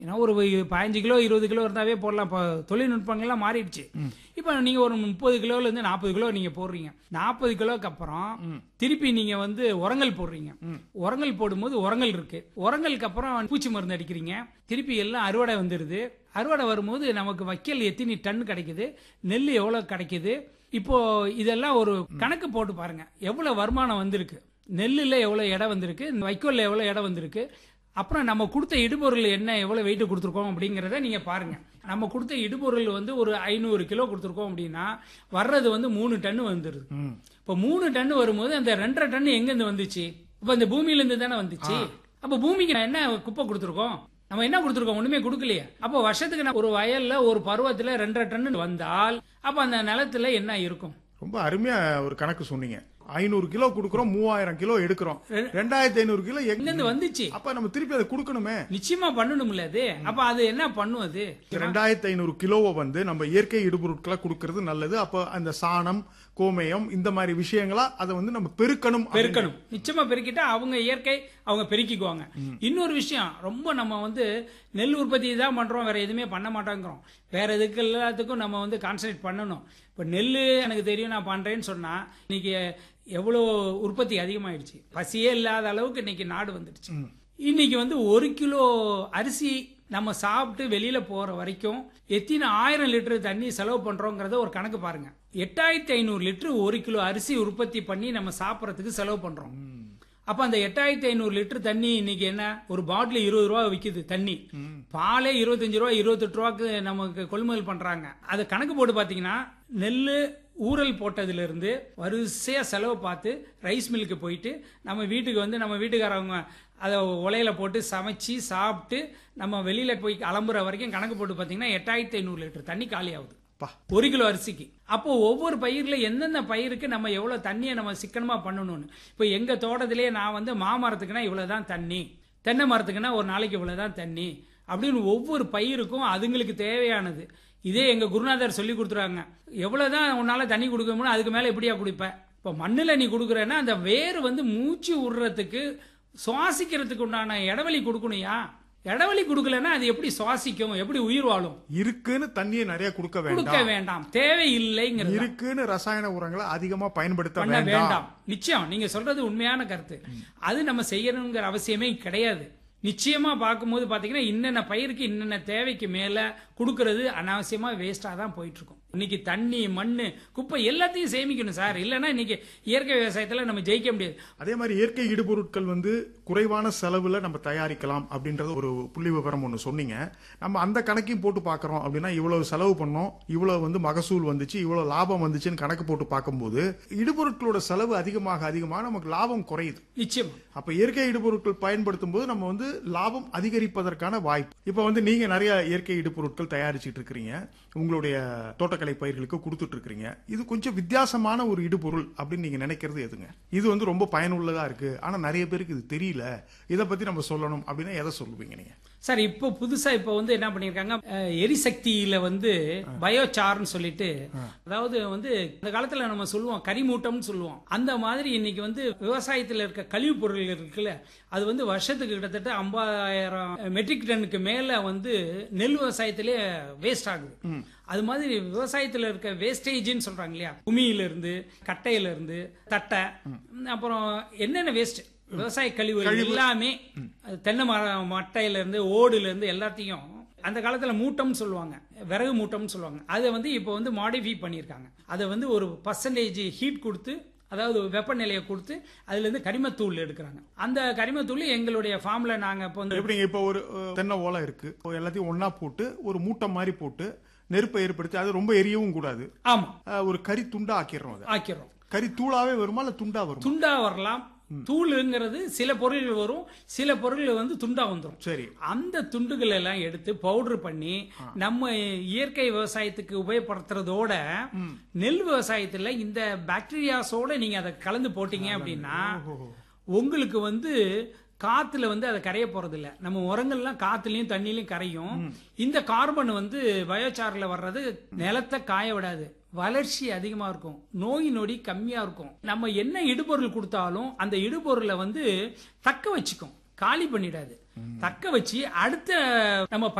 ஏன்னா ஒரு பதினஞ்சு கிலோ இருபது கிலோ இருந்தாவே போடலாம் இப்போ தொழில்நுட்பங்கள்லாம் மாறிடுச்சு இப்போ நீங்க ஒரு முப்பது கிலோல இருந்து நாற்பது கிலோ நீங்க போடுறீங்க நாற்பது கிலோக்கு அப்புறம் திருப்பி நீங்க வந்து உரங்கள் போடுறீங்க உரங்கள் போடும்போது உரங்கள் இருக்கு உரங்களுக்கு அப்புறம் பூச்சி மருந்து அடிக்கிறீங்க திருப்பி எல்லாம் அறுவடை வந்துடுது அறுவடை வரும்போது நமக்கு வைக்கல் எத்தனை டன் கிடைக்குது நெல் எவ்வளவு கிடைக்குது இப்போ இதெல்லாம் ஒரு கணக்கு போட்டு பாருங்க எவ்வளவு வருமானம் வந்திருக்கு நெல்லுல எவ்வளவு இடம் வந்திருக்கு வைக்கோல்ல எவ்வளவு இடம் வந்திருக்கு அப்புறம் நம்ம கொடுத்த இடுபொருள் என்ன எவ்வளவு வெயிட் கொடுத்துருக்கோம் அப்படிங்கறத நீங்க பாருங்க நம்ம கொடுத்த இடுபொருள் வந்து ஒரு ஐநூறு கிலோ கொடுத்துருக்கோம் அப்படின்னா வர்றது வந்து மூணு டன் வந்துருது இப்போ மூணு டன் வரும்போது அந்த ரெண்டரை டன் எங்க இருந்து வந்துச்சு இப்ப இந்த பூமியில இருந்து தானே வந்துச்சு அப்ப பூமிக்கு நான் என்ன குப்பை கொடுத்துருக்கோம் நம்ம என்ன கொடுத்துருக்கோம் ஒண்ணுமே கொடுக்கலையே அப்போ வருஷத்துக்கு நான் ஒரு வயல்ல ஒரு பருவத்துல ரெண்டரை டன் வந்தால் அப்ப அந்த நிலத்துல என்ன இருக்கும் ரொம்ப அருமையா ஒரு கணக்கு சொன்னீங்க ஐநூறு கிலோ கொடுக்கறோம் மூவாயிரம் கிலோ எடுக்கிறோம் ரெண்டாயிரத்தி ஐநூறு கிலோ எங்க எங்கிருந்து வந்துச்சு அப்ப நம்ம திருப்பி அதை கொடுக்கணுமே நிச்சயமா பண்ணணும்ல அது அப்ப அது என்ன பண்ணும் அது ரெண்டாயிரத்தி ஐநூறு கிலோவை வந்து நம்ம இயற்கை இடுபொருட்களை கொடுக்கறது நல்லது அப்ப அந்த சாணம் கோமயம் இந்த மாதிரி விஷயங்களா அதை வந்து நம்ம பெருக்கணும் அப்படின்னு- பெருக்கணும் நிச்சயமா பெருக்கிட்டா அவங்க இயற்கை அவங்க பெருக்கிக்குவாங்க இன்னொரு விஷயம் ரொம்ப நம்ம வந்து நெல் உற்பத்தி தான் பண்றோம் வேற எதுவுமே பண்ண மாட்டோங்கிறோம் வேற இதுக்கு எல்லாத்துக்கும் நம்ம வந்து கான்சன்ட்ரேட் பண்ணணும் இப்ப நெல் எனக்கு தெரியும் நான் பண்றேன்னு சொன்னா இன்னைக்கு எவ்வளோ உற்பத்தி அதிகமாயிடுச்சு பசியே இல்லாத அளவுக்கு இன்னைக்கு நாடு வந்துடுச்சு இன்னைக்கு வந்து ஒரு கிலோ அரிசி நம்ம சாப்பிட்டு வெளியில போற வரைக்கும் எத்தனை ஆயிரம் லிட்டர் தண்ணி செலவு பண்றோங்கிறத ஒரு கணக்கு பாருங்க எட்டாயிரத்தி ஐநூறு லிட்டர் ஒரு கிலோ அரிசி உற்பத்தி பண்ணி நம்ம சாப்பிடறதுக்கு செலவு பண்றோம் அப்ப அந்த எட்டாயிரத்தி ஐநூறு லிட்டர் தண்ணி இன்னைக்கு என்ன ஒரு பாட்டில் இருபது ரூபா விக்குது தண்ணி பாலே இருபத்தஞ்சு ரூபா இருபத்தெட்டு ரூபாக்கு நமக்கு கொள்முதல் பண்றாங்க அதை கணக்கு போட்டு பாத்தீங்கன்னா நெல்லு ஊறல் போட்டதுல இருந்து வரிசையா செலவு பார்த்து ரைஸ் மில்லுக்கு போயிட்டு நம்ம வீட்டுக்கு வந்து நம்ம வீட்டுக்காரவங்க அதை உலையில போட்டு சமைச்சு சாப்பிட்டு நம்ம வெளியில போய் கிளம்புற வரைக்கும் கணக்கு போட்டு பாத்தீங்கன்னா எட்டாயிரத்தி ஐநூறு லிட்டர் தண்ணி காலி ஆகுது பா. ஒரு கிலோ அரிசிக்கு அப்போ ஒவ்வொரு பயிர்ல எந்தெந்த பயிருக்கு நம்ம எவ்வளவு தண்ணியை நம்ம சிக்கனமா பண்ணணும்னு இப்போ எங்க தோட்டத்திலேயே நான் வந்து மாமரத்துக்குன்னா இவ்வளவுதான் தண்ணி தென்னை மரத்துக்குன்னா ஒரு நாளைக்கு இவ்வளவுதான் தண்ணி அப்படின்னு ஒவ்வொரு பயிருக்கும் அதுங்களுக்கு தேவையானது இதே எங்க குருநாதர் சொல்லி கொடுத்துறாங்க எவ்வளவுதான் உன்னால தண்ணி கொடுக்க முடியும் அதுக்கு மேல எப்படியா குடிப்ப இப்போ மண்ணுல நீ கொடுக்குறேன்னா அந்த வேர் வந்து மூச்சு விடுறதுக்கு சுவாசிக்கிறதுக்கு உண்டான இடவெளி கொடுக்கணுயா இடவெளி கொடுக்கலன்னா அது எப்படி சுவாசிக்கும் எப்படி உயிர் வாழும் இருக்குன்னு தண்ணியை நிறைய கொடுக்க கொடுக்க வேண்டாம் வேண்டாம் தேவை இல்லைங்கிறது இருக்குன்னு ரசாயன உரங்களை அதிகமா பயன்படுத்த பண்ண வேண்டாம் வேண்டாம் நிச்சயம் நீங்க சொல்றது உண்மையான கருத்து அது நம்ம செய்யணுங்கிற அவசியமே கிடையாது நிச்சயமா பார்க்கும்போது பாத்தீங்கன்னா இன்னென்ன பயிருக்கு இன்னென்ன தேவைக்கு மேல கொடுக்கறது அனாவசியமா வேஸ்டா தான் போயிட்டு இருக்கும் இன்னைக்கு தண்ணி மண்ணு குப்பை எல்லாத்தையும் சேமிக்கணும் சார் இல்லைன்னா இன்னைக்கு இயற்கை விவசாயத்துல நம்ம ஜெயிக்க முடியாது அதே மாதிரி இயற்கை இடுபொருட்கள் வந்து குறைவான செலவுல நம்ம தயாரிக்கலாம் அப்படின்றது ஒரு புள்ளி விவரம் ஒன்று சொன்னீங்க நம்ம அந்த கணக்கையும் போட்டு பார்க்கறோம் அப்படின்னா இவ்வளவு செலவு பண்ணோம் இவ்வளவு வந்து மகசூல் வந்துச்சு இவ்வளவு லாபம் வந்துச்சுன்னு கணக்கு போட்டு பார்க்கும்போது இடுபொருட்களோட செலவு அதிகமாக அதிகமாக நமக்கு லாபம் குறையுது நிச்சயமா அப்ப இயற்கை இடுபொருட்கள் பயன்படுத்தும் போது நம்ம வந்து லாபம் அதிகரிப்பதற்கான வாய்ப்பு இப்ப வந்து நீங்க நிறைய இயற்கை இடுபொருட்கள் தயாரிச்சிட்டு இருக்கிறீங்க உங்களுடைய தோட்டக்கலை பயிர்களுக்கு கொடுத்துட்டு இருக்கிறீங்க இது கொஞ்சம் வித்தியாசமான ஒரு இடுபொருள் அப்படின்னு நீங்க நினைக்கிறது எதுங்க இது வந்து ரொம்ப பயனுள்ளதா இருக்கு ஆனா நிறைய பேருக்கு இது தெரியல இதை பத்தி நம்ம சொல்லணும் அப்படின்னா எதை சொல்லுவீங்க நீங்க சார் இப்போ புதுசா இப்போ வந்து என்ன பண்ணிருக்காங்க அஹ், எரிசக்தியில வந்து பயோசார்னு சொல்லிட்டு அதாவது வந்து இந்த காலத்துல நம்ம சொல்லுவோம் கரிமூட்டம்னு சொல்லுவோம் அந்த மாதிரி இன்னைக்கு வந்து விவசாயத்துல இருக்க கழிவு பொருட்கள் இருக்குல்ல அது வந்து வருஷத்துக்கு கிட்டத்தட்ட ஐம்பதாயிரம் மெட்ரிக் டன்னுக்கு மேல வந்து நெல் விவசாயத்திலே வேஸ்ட் ஆகுது அது மாதிரி விவசாயத்துல இருக்க வேஸ்டேஜ்னு சொல்றாங்க இல்லையா குமியில இருந்து கட்டையில இருந்து தட்டை அப்புறம் என்னென்ன வேஸ்ட் விவசாய கழிவுகள் எல்லாமே அது தென்னை மர மட்டையில இருந்து ஓடுல இருந்து எல்லாத்தையும் அந்த காலத்துல மூட்டம்னு சொல்லுவாங்க விறகு மூட்டம்னு சொல்லுவாங்க அதை வந்து இப்போ வந்து மாடிஃபை பண்ணியிருக்காங்க அதை வந்து ஒரு பர்சன்டேஜ் ஹீட் கொடுத்து அதாவது வெப்பநிலையை கொடுத்து அதுல இருந்து கரிமத்தூள் எடுக்கிறாங்க அந்த கரிமத்தூள் எங்களுடைய ஃபார்ம்ல நாங்க இப்போ வந்து எப்படிங்க இப்போ ஒரு அஹ், தென்னை ஓலை இருக்கு இப்போ எல்லாத்தையும் ஒண்ணா போட்டு ஒரு மூட்டை மாதிரி போட்டு நெருப்பை ஏற்படுத்தி அது ரொம்ப எரியவும் கூடாது ஆமா அஹ், ஒரு கறி துண்டா ஆக்கிடுறோம் அதை ஆக்கிறோம் கறி தூளாவே வருமா இல்ல துண்டா வருமா துண்டா வரலாம் தூளுங்கிறது சில பொருள்கள் வரும் சில பொருள்கள் வந்து துண்டா வந்துரும் சரி அந்த துண்டுகள் எல்லாம் எடுத்து பவுடர் பண்ணி நம்ம இயற்கை விவசாயத்துக்கு உபயோகப்படுத்துறதோட நெல் விவசாயத்துல இந்த பாக்டீரியாஸோட நீங்க அதை கலந்து போட்டீங்க அப்படின்னா உங்களுக்கு வந்து காத்துல வந்து அதை கரைய போறது இல்ல நம்ம உரங்கள்லாம் காத்துலயும் தண்ணிலையும் கரையும் இந்த கார்பன் வந்து பயோசார்ல வர்றது நிலத்தை காய விடாது வளர்ச்சி அதிகமா இருக்கும் நோய் நொடி கம்மியா இருக்கும் நம்ம என்ன இடுபொருள் கொடுத்தாலும் அந்த இடுபொருளை வந்து தக்க வச்சுக்கும் காலி பண்ணிடாது தக்க வச்சு அடுத்த நம்ம